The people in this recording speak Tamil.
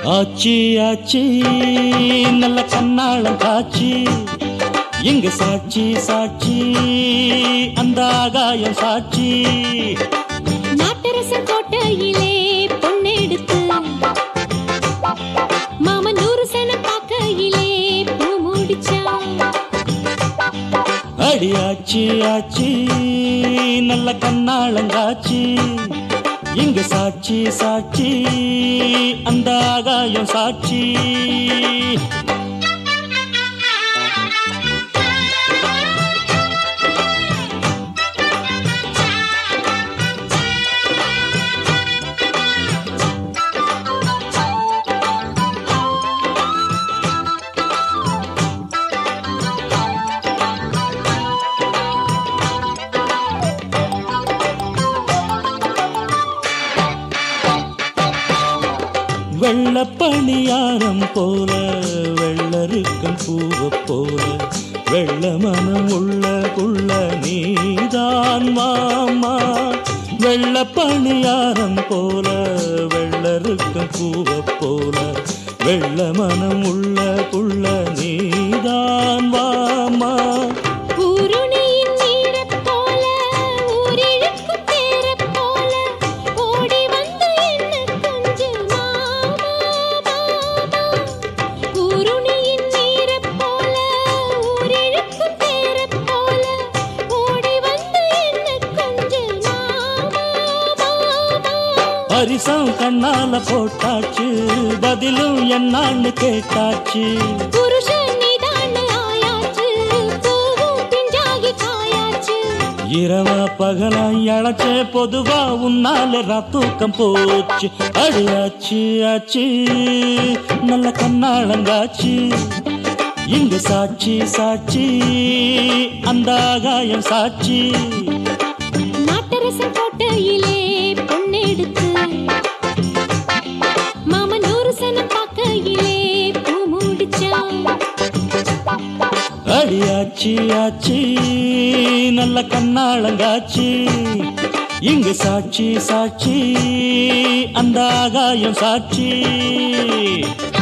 ஆச்சி ஆச்சி நல்ல கண்ணாளம் காட்சி எங்க சாட்சி சாட்சி அந்த ஆகாயம் சாட்சி நாட்டரசன் கோட்டையிலே பொன்னெடுத்து மாமன் நூறு சன பார்க்கையிலே பூ முடிச்சான் அடி ஆச்சி ஆச்சி நல்ல கண்ணாளங்காச்சி இங்க சாட்சி சாட்சி அந்த ஆகாயம் சாட்சி வெள்ளப்பணியாரம் போல வெள்ளருக்கம் பூவ போல வெள்ள மனம் உள்ள குள்ள நீதான் மாமா வெள்ளப்பணியாரம் போல வெள்ளருக்கம் பூவ போல வெள்ள மனம் உள்ள குள்ள நீதான் வாமா ஊருணியின் நீரைப் போல ஊரிழுக்கும் தேரைப் போல ஓடி வந்து என்ன கொஞ்சம் மாமா மாமா ஊருணியின் நீரைப் போல ஊரிழுக்கும் தேரைப் போல ஓடி வந்து என்ன கொஞ்சம் மாமா மாமா பரிசம் கண்ணால போட்டாச்சு பதிலும் என்னான்னு கேட்டாச்சு புருஷன் நீதான்னு ஆயாச்சு பூவும் பிஞ்சாகி காயாச்சு இரவா பகலா இழைச்சே பொதுவா உன்னால தூக்கம் போச்சு அடியாச்சு ஆச்சு நல்ல கண்ணாளங்காச்சு இங்க சாட்சி சாட்சி அந்த ஆகாயம் சாட்சி நாட்டரசன் கோட்டையிலே பொன்னெடுத்து மாமன் நூறு சனம் பார்க்கையிலே பூ முடிச்சான் அடியாச்சு ஆச்சு நல்ல கண்ணாளங்காச்சு இங்க சாட்சி சாட்சி அந்த ஆகாயம் சாட்சி